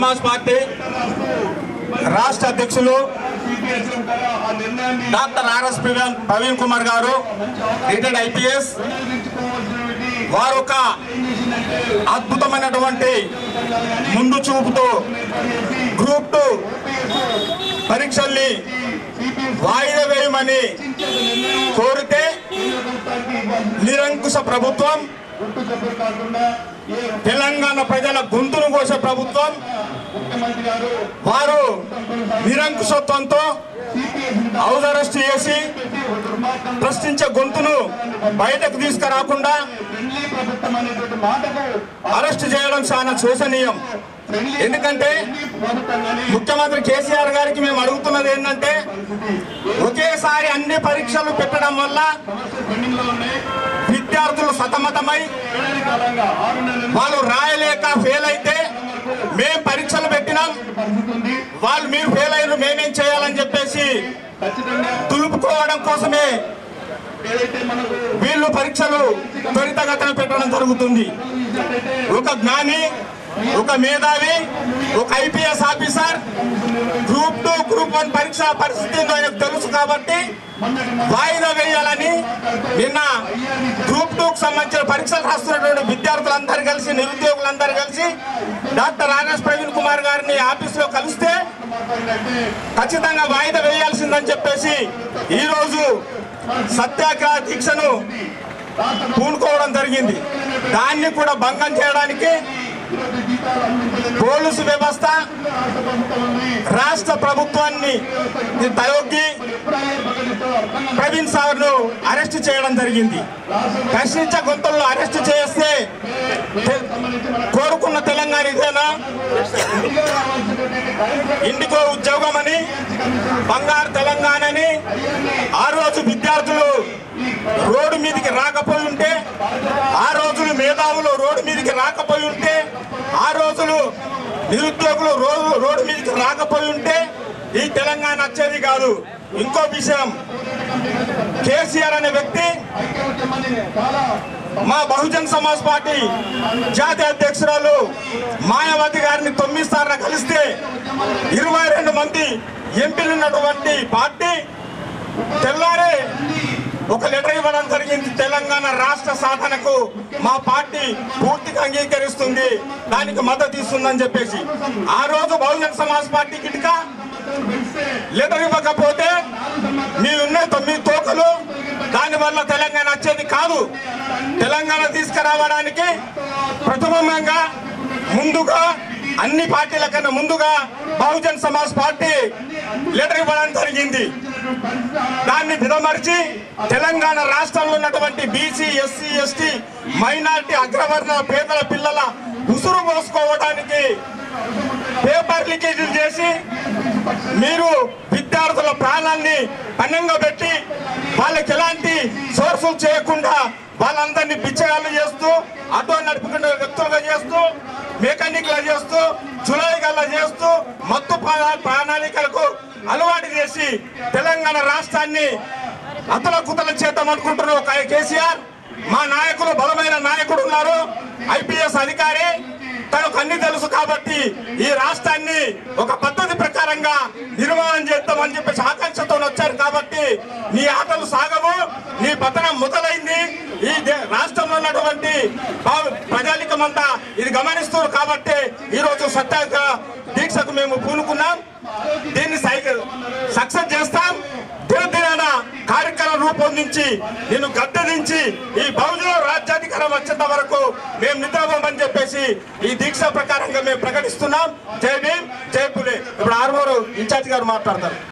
Samaj party రాష్ట్ర అధ్యక్షులు doctor RS Praveen Praveen Kumar garu retired IPS వారు ఒక అద్భుతమైనటువంటి ముందు చూపుతో గ్రూప్ టూ పరీక్షల్ని వాయిదా వేయమని కోరితే నిరంకుశ ప్రభుత్వం తెలంగాణ ప్రజల గొంతును కోసే ప్రభుత్వం వారు నిరంకుశత్వంతో హౌస్ అరెస్ట్ చేసి ప్రశ్నించే గొంతును బయటకు తీసుకురాకుండా అరెస్ట్ చేయడం చాలా శోచనీయం ఎందుకంటే ముఖ్యమంత్రి కేసీఆర్ గారికి మేము అడుగుతున్నది ఏంటంటే ఒకేసారి అన్ని పరీక్షలు పెట్టడం వల్ల విద్యార్థులు సతమతమై వాళ్ళు రాయలేక ఫెయిల్ అయితే మేం పరీక్షలు పెట్టినాం వాళ్ళు మీరు ఫెయిల్ అయ్యారు మేమేం చేయాలని చెప్పేసి తులుపుకోవడం కోసమే వీళ్ళు పరీక్షలు త్వరితగతిన పెట్టడం జరుగుతుంది ఒక జ్ఞాని ఒక మేధావి ఒక IPS officer group two group one పరీక్ష పరిస్థితి ఏందో ఆయనకు తెలుసు కాబట్టి వాయిదా వేయాలని నిన్న గ్రూప్ టూ కు సంబంధించిన పరీక్షలు రాస్తున్నటువంటి విద్యార్థులందరూ కలిసి నిరుద్యోగులందరూ కలిసి డాక్టర్ ఆర్ఎస్ ప్రవీణ్ కుమార్ గారిని ఆఫీసులో కలిస్తే ఖచ్చితంగా వాయిదా వేయాల్సిందని చెప్పేసి ఈరోజు సత్యాగ్రహ దీక్షను పూనుకోవడం జరిగింది దాన్ని కూడా భంగం చేయడానికి పోలీసు వ్యవస్థ రాష్ట్ర ప్రభుత్వాన్ని తయొగ్గి ప్రవీణ్ సార్ ను అరెస్ట్ చేయడం జరిగింది ప్రశ్నించే గొంతుల్లో అరెస్ట్ చేస్తే తె- కోరుకున్న తెలంగాణ ఇదేనా ఇండిగో ఉద్యోగం అని బంగారు తెలంగాణని ఆ రోజు విద్యార్థులు రోడ్డు మీదకి రాకపోయి ఉంటే ఆ రోజులు మేధావులు రోడ్డు మీదకి రాకపోయి ఉంటే ఆ రోజులు నిరుద్యోగులు రోడ్డు రోడ్డు మీదకి రాకపోయి ఉంటే ఈ తెలంగాణ వచ్చేది కాదు ఇంకో విషయం కేసీఆర్ అనే వ్యక్తి మా బహుజన్ సమాజ్ పార్టీ జాతీయ అధ్యక్షురాలు మాయావతి గారిని తొమ్మిది సార్లు కలిస్తే ఇరవై రెండు మంది ఎంపీలు ఉన్నటువంటి పార్టీ తెల్లారే ఒక లెటర్ ఇవ్వడం జరిగింది తెలంగాణ రాష్ట్ర సాధనకు మా పార్టీ పూర్తిగా అంగీకరిస్తుంది దానికి మద్దతు ఇస్తుందని చెప్పేసి ఆ రోజు బహుజన్ సమాజ్ పార్టీ కిటిక లెటర్ ఇవ్వకపోతే మీ ఉన్న తొమ్మిది తోకలు దానివల్ల తెలంగాణ వచ్చేది కాదు తెలంగాణ తీసుకురావడానికి ప్రథమంగా ముందుగా అన్ని పార్టీల కన్నా ముందుగా బహుజన్ సమాజ్ పార్టీ లెటర్ ఇవ్వడం జరిగింది దాన్ని విడమర్చి తెలంగాణ రాష్ట్రంలో ఉన్నటువంటి బీసీ ఎస్సీ ఎస్టీ మైనార్టీ అగ్రవర్ణ పేదల పిల్లల ఉసురు పోసుకోవడానికి పేపర్ లీకేజీలు చేసి మీరు విద్యార్థుల ప్రాణాన్ని పణంగా పెట్టి వాళ్ళకి ఎలాంటి సోర్సులు చేయకుండా వాళ్ళందరినీ బిచ్చగాళ్ళు చేస్తూ ఆటో నడుపుకునే వ్యక్తులుగా చేస్తూ మెకానిక్లు చేస్తూ చులాయిగల్లా చేస్తూ మత్తు ప్రణా- ప్రణాళికలకు అలవాటు చేసి తెలంగాణ రాష్ట్రాన్ని అతల కుతల చేద్దాం అనుకుంటున్న ఒక కేసీఆర్ మా నాయకులు బలమైన నాయకుడు ఉన్నారు ఐపీఎస్ అధికారి తనకు అన్ని తెలుసు కాబట్టి ఈ రాష్ట్రాన్ని ఒక పద్ధతి ప్రకారంగా నిర్మాణం చేద్దామని చెప్పేసి ఆకాంక్షతో వచ్చారు కాబట్టి నీ ఆటలు సాగవు నీ పతనం మొదలైంది ఈ దే- రాష్ట్రంలో ఉన్నటువంటి భా- ప్రజానికమంతా ఇది గమనిస్తారు కాబట్టి ఈ రోజు సత్యాగ్రహ దీక్షకు మేము పూనుకున్నాం దీన్ని సైకిల్ సక్సెస్ చేస్తాం దినదినాన కార్యక్రమం రూపొందించి నేను గద్దె దించి ఈ బహుజన రాజ్యాధికారం వచ్చేంత వరకు మేము నిద్రపోమని చెప్పేసి ఈ దీక్ష ప్రకారంగా మేము ప్రకటిస్తున్నాం జై భీమ్ జై పులే ఇప్పుడు ఆర్మూరు ఇన్ఛార్జ్ గారు మాట్లాడతారు